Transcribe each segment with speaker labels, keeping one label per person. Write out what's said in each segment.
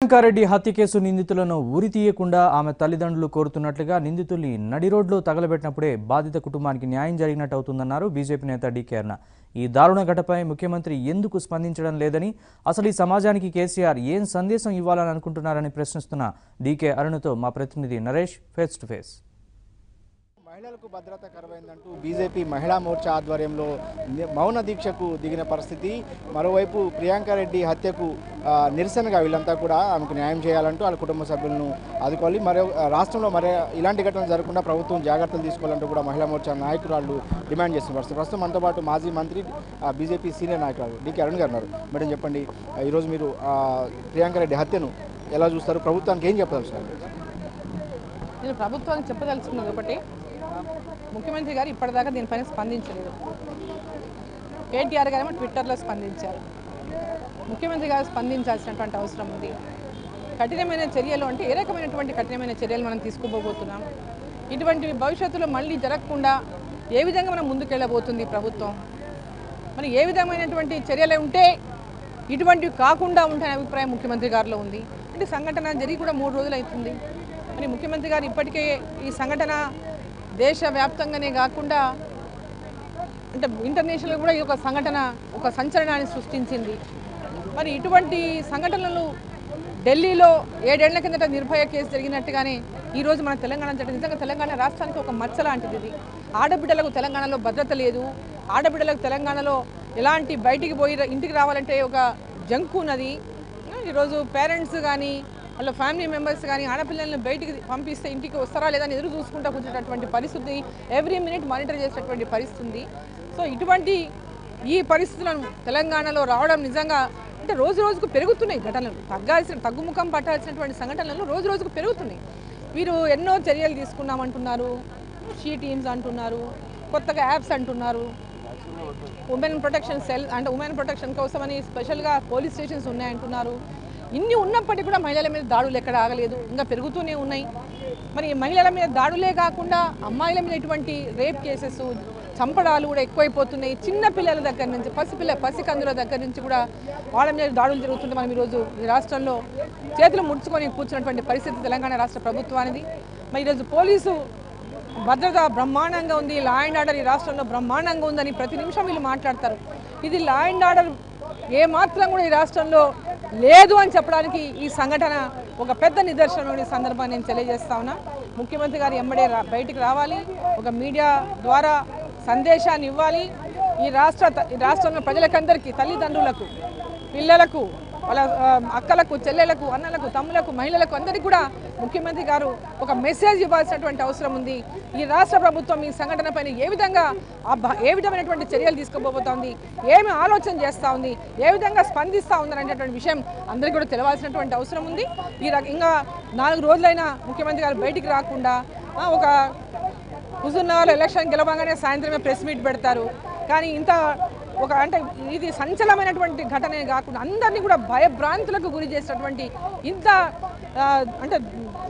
Speaker 1: ప్రియాంకారెడ్డి హత్య కేసు నిందితులను ఉరి తీయకుండా ఆమె తల్లిదండ్రులు కోరుతున్నట్లుగా నిందితుల్ని నడి రోడ్లో తగలబెట్టినప్పుడే బాధిత కుటుంబానికి న్యాయం జరిగినట్టు అవుతుందన్నారు బీజేపీ నేత డీకే అరుణ ఈ దారుణ ఘటపై ముఖ్యమంత్రి ఎందుకు స్పందించడం లేదని అసలు ఈ సమాజానికి కేసీఆర్ ఏం సందేశం ఇవ్వాలని అనుకుంటున్నారని ప్రశ్నిస్తున్న డీకే అరుణతో మా ప్రతినిధి నరేష్ ఫేస్ టు ఫేస్
Speaker 2: మహిళలకు భద్రత కరువైందంటూ బీజేపీ మహిళా మోర్చా ఆధ్వర్యంలో ని- మౌన దీక్షకు దిగిన పరిస్థితి మరోవైపు ప్రియాంక రెడ్డి హత్యకు ఆ, నిరసనగా వీళ్ళంతా కూడా ఆమెకు న్యాయం చేయాలంటూ వాళ్ళ కుటుంబ సభ్యులను ఆదుకోవాలి మరో ఆ, రాష్ట్రంలో మరే ఇలాంటి ఘటనలు జరగకుండా ప్రభుత్వం జాగ్రత్తలు తీసుకోవాలంటూ కూడా మహిళా మోర్చా నాయకురాళ్ళు డిమాండ్ చేస్తున్న పరిస్థితి ప్రస్తుతం మనతో పాటు మాజీ మంత్రి ఆ, బీజేపీ సీనియర్ నాయకురాలు డికే అరుణ్ గారు ఉన్నారు మేడం చెప్పండి ఆ, ఈరోజు మీరు ఆ, ప్రియాంక రెడ్డి హత్యను ఎలా చూస్తారు ప్రభుత్వానికి ఏం చెప్పదలుచున్నారు
Speaker 3: నేను ప్రభుత్వానికి చెప్పదలుచుకున్నది ఒకటి ముఖ్యమంత్రి గారు ఇప్పటిదాకా దీనిపైన స్పందించలేదు కేటీఆర్ గారేమో ట్విట్టర్లో స్పందించారు ముఖ్యమంత్రి గారు స్పందించాల్సినటువంటి అవసరం ఉంది కఠినమైన చర్యలు అంటే ఏ రకమైనటువంటి కఠినమైన చర్యలు మనం తీసుకోబోతున్నాం ఇటువంటి భవిష్యత్తులో మళ్ళీ జరగకుండా ఏ విధంగా మనం ముందుకెళ్ళబోతుంది ఈ ప్రభుత్వం మరి ఏ విధమైనటువంటి చర్యలు ఉంటే ఇటువంటివి కాకుండా ఉంటాయనే అభిప్రాయం ముఖ్యమంత్రి గారిలో ఉంది అంటే సంఘటన జరిగి కూడా మూడు రోజులు అవుతుంది మరి ముఖ్యమంత్రి గారు ఇప్పటికే ఈ సంఘటన దేశవ్యాప్తంగానే కాకుండా అంటే ఇంటర్నేషనల్ కూడా ఈ యొక్క సంఘటన ఒక సంచలనాన్ని సృష్టించింది మరి ఇటువంటి సంఘటనలు ఢిల్లీలో ఏడేళ్ల కిందట నిర్భయ కేసు జరిగినట్టుగానే ఈరోజు మన తెలంగాణ జరిగింది నిజంగా తెలంగాణ రాష్ట్రానికి ఒక మచ్చ లాంటిది ఇది ఆడబిడ్డలకు తెలంగాణలో భద్రత లేదు ఆడబిడ్డలకు తెలంగాణలో ఎలాంటి బయటికి పోయి ఇంటికి రావాలంటే ఒక జంకు ఉన్నది ఈరోజు పేరెంట్స్ కానీ వాళ్ళ ఫ్యామిలీ మెంబర్స్ కానీ ఆడపిల్లల్ని బయటికి పంపిస్తే ఇంటికి వస్తారా లేదా అని ఎదురు చూసుకుంటూ కూర్చున్నటువంటి పరిస్థితి ఎవ్రీ మినిట్ మానిటర్ చేసేటటువంటి పరిస్థితి ఉంది సో ఇటువంటి ఈ పరిస్థితులను తెలంగాణలో రావడం నిజంగా అంటే రోజు రోజుకు పెరుగుతున్నాయి ఘటనలు తగ్గాల్సిన తగ్గుముఖం పట్టాల్సినటువంటి సంఘటనలు రోజు రోజుకు పెరుగుతున్నాయి వీరు ఎన్నో చర్యలు తీసుకున్నామంటున్నారు షీ టీమ్స్ అంటున్నారు కొత్తగా యాప్స్ అంటున్నారు ఉమెన్ ప్రొటెక్షన్ సెల్ అంటే ఉమెన్ ప్రొటెక్షన్ కోసమని స్పెషల్గా పోలీస్ స్టేషన్స్ ఉన్నాయంటున్నారు ఇన్ని ఉన్నప్పటికీ కూడా మహిళల మీద దాడులు ఎక్కడ ఆగలేదు ఇంకా పెరుగుతూనే ఉన్నాయి మరి మహిళల మీద దాడులే కాకుండా అమ్మాయిల మీద ఇటువంటి రేప్ కేసెస్ చంపడాలు కూడా ఎక్కువైపోతున్నాయి చిన్న పిల్లల దగ్గర నుంచి పసిపిల్ల పసికందుల దగ్గర నుంచి కూడా వాళ్ళ మీద దాడులు జరుగుతుంటే మనం ఈరోజు ఈ రాష్ట్రంలో చేతులు ముడుచుకొని కూర్చున్నటువంటి పరిస్థితి తెలంగాణ రాష్ట్ర ప్రభుత్వానిది మరి ఈరోజు పోలీసు భద్రత బ్రహ్మాండంగా ఉంది లా అండ్ ఆర్డర్ ఈ రాష్ట్రంలో బ్రహ్మాండంగా ఉందని ప్రతి నిమిషం వీళ్ళు మాట్లాడతారు ఇది లా అండ్ ఆర్డర్ ఏ మాత్రం కూడా ఈ రాష్ట్రంలో లేదు అని చెప్పడానికి ఈ సంఘటన ఒక పెద్ద నిదర్శనం ఈ సందర్భాన్ని నేను తెలియజేస్తా ఉన్నా ముఖ్యమంత్రి గారు ఎంబడే రా బయటికి రావాలి ఒక మీడియా ద్వారా సందేశాన్ని ఇవ్వాలి ఈ రాష్ట్ర ఈ రాష్ట్రంలో ప్రజలకందరికీ తల్లిదండ్రులకు పిల్లలకు వాళ్ళ ఆ, అక్కలకు చెల్లెలకు అన్నలకు తమ్ములకు మహిళలకు అందరికీ కూడా ముఖ్యమంత్రి గారు ఒక మెసేజ్ ఇవ్వాల్సినటువంటి అవసరం ఉంది ఈ రాష్ట్ర ప్రభుత్వం ఈ సంఘటన పైన ఏ విధంగా ఆ భ- ఏ విధమైనటువంటి చర్యలు తీసుకోబోతోంది ఏమి ఆలోచన చేస్తూ ఉంది ఏ విధంగా స్పందిస్తూ ఉంది అనేటువంటి విషయం అందరికీ కూడా తెలవాల్సినటువంటి అవసరం ఉంది ఈ రక ఇంకా నాలుగు రోజులైనా ముఖ్యమంత్రి గారు బయటికి రాకుండా ఆ, ఒక హుజూర్నగర్ ఎలక్షన్ గెలవగానే సాయంత్రమే ప్రెస్ మీట్ పెడతారు కానీ ఇంత ఒక అంటే ఇది సంచలనమైనటువంటి ఘటనే కాకుండా అందరినీ కూడా భయభ్రాంతులకు గురి చేసినటువంటి ఇంత ఆ, అంటే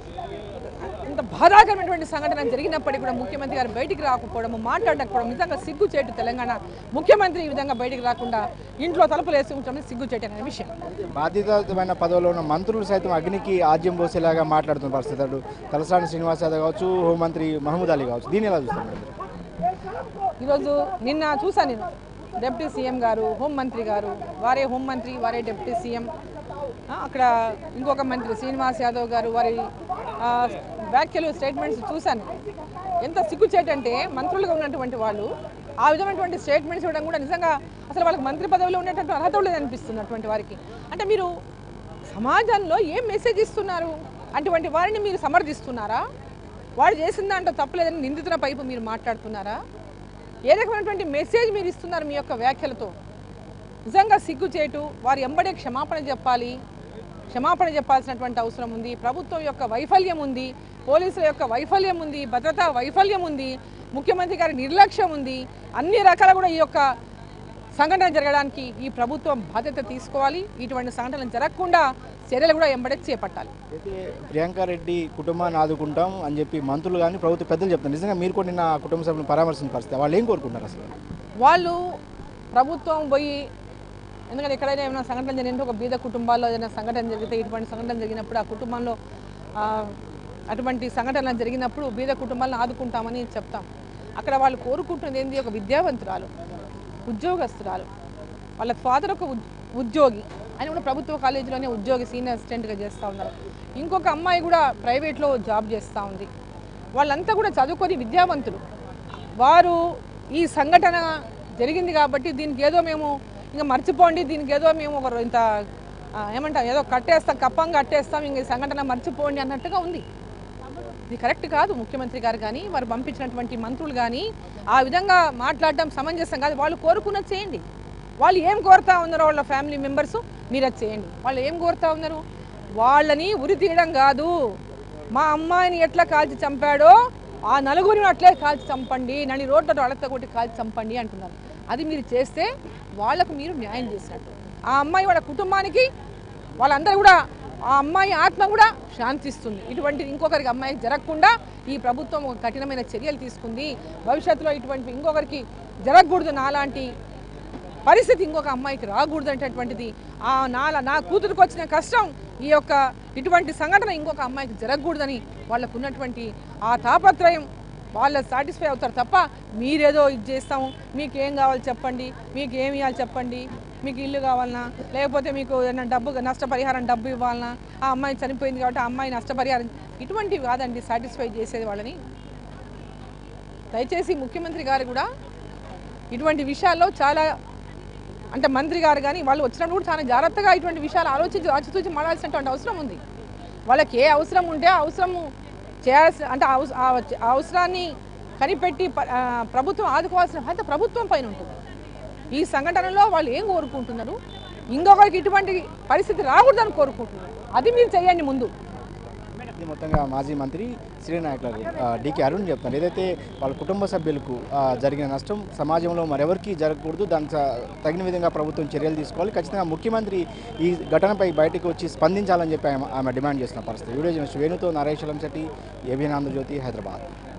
Speaker 3: ఇంత బాధాకరమైనటువంటి సంఘటన జరిగినప్పటికీ కూడా ముఖ్యమంత్రి గారు బయటికి రాకపోవడం మాట్లాడకపోవడం నిజంగా సిగ్గుచేటు తెలంగాణ ముఖ్యమంత్రి ఈ విధంగా బయటికి రాకుండా ఇంట్లో తలుపులు వేసి ఉంచడం సిగ్గుచేటు అనే విషయం
Speaker 2: బాధ్యతమైన పదవిలో ఉన్న మంత్రులు సైతం అగ్నికి ఆజ్యం పోసేలాగా మాట్లాడుతున్న పరిస్థితి అటు తలసాని శ్రీనివాస్ యాదవ్ కావచ్చు హోంమంత్రి మహమూద్ అలీ కావచ్చు దీన్ని ఎలా చూస్తారు మీరు?
Speaker 3: ఈరోజు నిన్న చూసాను నేను డిప్యూటీ సీఎం గారు హోంమంత్రి గారు వారే హోంమంత్రి వారే డిప్యూటీ సీఎం ఆ, అక్కడ ఇంకొక మంత్రి శ్రీనివాస్ యాదవ్ గారు వారి ఆ, వ్యాఖ్యలు స్టేట్మెంట్స్ చూశాను ఎంత సిగ్గుచేటంటే మంత్రులుగా ఉన్నటువంటి వాళ్ళు ఆ విధమైనటువంటి స్టేట్మెంట్స్ ఇవ్వడం కూడా నిజంగా అసలు వాళ్ళకి మంత్రి పదవిలో ఉన్నటువంటి అర్హత కూడా లేదు అనిపిస్తున్నటువంటి వారికి అంటే మీరు సమాజంలో ఏం మెసేజ్ ఇస్తున్నారు అటువంటి వారిని మీరు సమర్థిస్తున్నారా వాడు చేసిన దాంట్లో తప్పలేదని నిందితుల పైపు మీరు మాట్లాడుతున్నారా ఏ రకమైనటువంటి మెసేజ్ మీరు ఇస్తున్నారు మీ యొక్క వ్యాఖ్యలతో నిజంగా సిగ్గుచేటు వారి ఎంబడే క్షమాపణ చెప్పాలి క్షమాపణ చెప్పాల్సినటువంటి అవసరం ఉంది ప్రభుత్వం యొక్క వైఫల్యం ఉంది పోలీసుల యొక్క వైఫల్యం ఉంది భద్రతా వైఫల్యం ఉంది ముఖ్యమంత్రి గారి నిర్లక్ష్యం ఉంది అన్ని రకాల కూడా ఈ యొక్క సంఘటన జరగడానికి ఈ ప్రభుత్వం బాధ్యత తీసుకోవాలి ఇటువంటి సంఘటనలు జరగకుండా చర్యలు కూడా ఎంబడే చేపట్టాలి
Speaker 2: అయితే ప్రియాంక రెడ్డి కుటుంబాన్ని ఆదుకుంటాం అని చెప్పి మంత్రులు కానీ ప్రభుత్వ పెద్దలు చెప్తారు నిజంగా మీరు కూడా నిన్న ఆ కుటుంబ సభ్యులను పరామర్శించిన పరిస్థితి వాళ్ళు ఏం కోరుకుంటారు అసలు
Speaker 3: వాళ్ళు ప్రభుత్వం పోయి ఎందుకంటే ఎక్కడైనా ఏమైనా సంఘటన జరిగినట్టు ఒక బీద కుటుంబాల్లో ఏదైనా సంఘటన జరిగితే ఇటువంటి సంఘటన జరిగినప్పుడు ఆ కుటుంబంలో ఆ, అటువంటి సంఘటన జరిగినప్పుడు బీద కుటుంబాలను ఆదుకుంటామని చెప్తాం అక్కడ వాళ్ళు కోరుకుంటున్నది ఏంది ఒక విద్యావంతురాలు ఉద్యోగస్తురాలు వాళ్ళ ఫాదర్ ఒక ఉద్- ఉద్యోగి ఆయన కూడా ప్రభుత్వ కాలేజీలోనే ఉద్యోగి సీనియర్ అసిస్టెంట్గా చేస్తూ ఉన్నారు ఇంకొక అమ్మాయి కూడా ప్రైవేట్లో జాబ్ చేస్తూ ఉంది వాళ్ళంతా కూడా చదువుకొని విద్యావంతులు వారు ఈ సంఘటన జరిగింది కాబట్టి దీనికి ఏదో మేము ఇంకా మర్చిపోండి దీనికి ఏదో మేము ఒక ఇంత ఆ, ఏమంటాం ఏదో కట్టేస్తాం కప్పం కట్టేస్తాం ఇంక ఈ సంఘటన మర్చిపోండి అన్నట్టుగా ఉంది ఇది కరెక్ట్ కాదు ముఖ్యమంత్రి గారు కానీ వారు పంపించినటువంటి మంత్రులు కానీ ఆ విధంగా మాట్లాడడం సమంజసం కాదు వాళ్ళు కోరుకున్నది చేయండి వాళ్ళు ఏం కోరుతా ఉన్నారో వాళ్ళ ఫ్యామిలీ మెంబర్స్ మీరు అది చేయండి వాళ్ళు ఏం కోరుతా ఉన్నారు వాళ్ళని ఉరి తీయడం కాదు మా అమ్మాయిని ఎట్లా కాల్చి చంపాడో ఆ నలుగురిని అట్లే కాల్చి చంపండి నన్ను రోడ్ల అడత కొట్టి కాల్చి చంపండి అంటున్నారు అది మీరు చేస్తే వాళ్ళకు మీరు న్యాయం చేసినట్టు ఆ అమ్మాయి వాళ్ళ కుటుంబానికి వాళ్ళందరూ కూడా ఆ అమ్మాయి ఆత్మ కూడా శాంతిస్తుంది ఇటువంటిది ఇంకొకరికి అమ్మాయికి జరగకుండా ఈ ప్రభుత్వం ఒక కఠినమైన చర్యలు తీసుకుంది భవిష్యత్తులో ఇటువంటి ఇంకొకరికి జరగకూడదు నాలాంటి పరిస్థితి ఇంకొక అమ్మాయికి రాకూడదు అనేటటువంటిది ఆ నాల నా కూతురికి వచ్చిన కష్టం ఈ యొక్క ఇటువంటి సంఘటన ఇంకొక అమ్మాయికి జరగకూడదని వాళ్ళకు ఉన్నటువంటి ఆ తాపత్రయం వాళ్ళ సాటిస్ఫై అవుతారు తప్ప మీరేదో ఇది చేస్తాము మీకు ఏం కావాలి చెప్పండి మీకు ఏమి ఇవ్వాలి చెప్పండి మీకు ఇల్లు కావాలనా లేకపోతే మీకు ఏదైనా డబ్బు నష్టపరిహారం డబ్బు ఇవ్వాలనా ఆ అమ్మాయి చనిపోయింది కాబట్టి ఆ అమ్మాయి నష్టపరిహారం ఇటువంటివి కాదండి సాటిస్ఫై చేసేది వాళ్ళని దయచేసి ముఖ్యమంత్రి గారు కూడా ఇటువంటి విషయాల్లో చాలా అంటే మంత్రి గారు కానీ వాళ్ళు వచ్చినప్పుడు కూడా చాలా జాగ్రత్తగా ఇటువంటి విషయాలు ఆలోచించి ఆచితూచి మాడాల్సినటువంటి అవసరం ఉంది వాళ్ళకి ఏ అవసరం ఉంటే ఆ అవసరము చేయాల్సిన అంటే ఆ అవస- ఆ వచ్చే- ఆ అవసరాన్ని కనిపెట్టి ప- ఆ, ప్రభుత్వం ఆదుకోవాల్సిన బాధ్యత ప్రభుత్వం పైన ఉంటుంది ఈ సంఘటనలో వాళ్ళు ఏం కోరుకుంటున్నారు ఇంకొకరికి ఇటువంటి పరిస్థితి రాకూడదని కోరుకుంటున్నారు అది మీరు చేయండి ముందు
Speaker 2: ఇది మొత్తంగా మాజీ మంత్రి శ్రీనాయకులు డికే అరుణ్ చెప్తున్నారు ఏదైతే వాళ్ళ కుటుంబ సభ్యులకు ఆ, జరిగిన నష్టం సమాజంలో మరెవరికి జరగకూడదు దానికి స- తగిన విధంగా ప్రభుత్వం చర్యలు తీసుకోవాలి ఖచ్చితంగా ముఖ్యమంత్రి ఈ ఘటనపై బయటకు వచ్చి స్పందించాలని చెప్పి ఆమె ఆమె డిమాండ్ చేస్తున్న పరిస్థితి వీడియో జర్నలిస్ట్ వేణుతో నరేష్ శెట్టి ఏబిఎన్ ఆంధ్రజ్యోతి హైదరాబాద్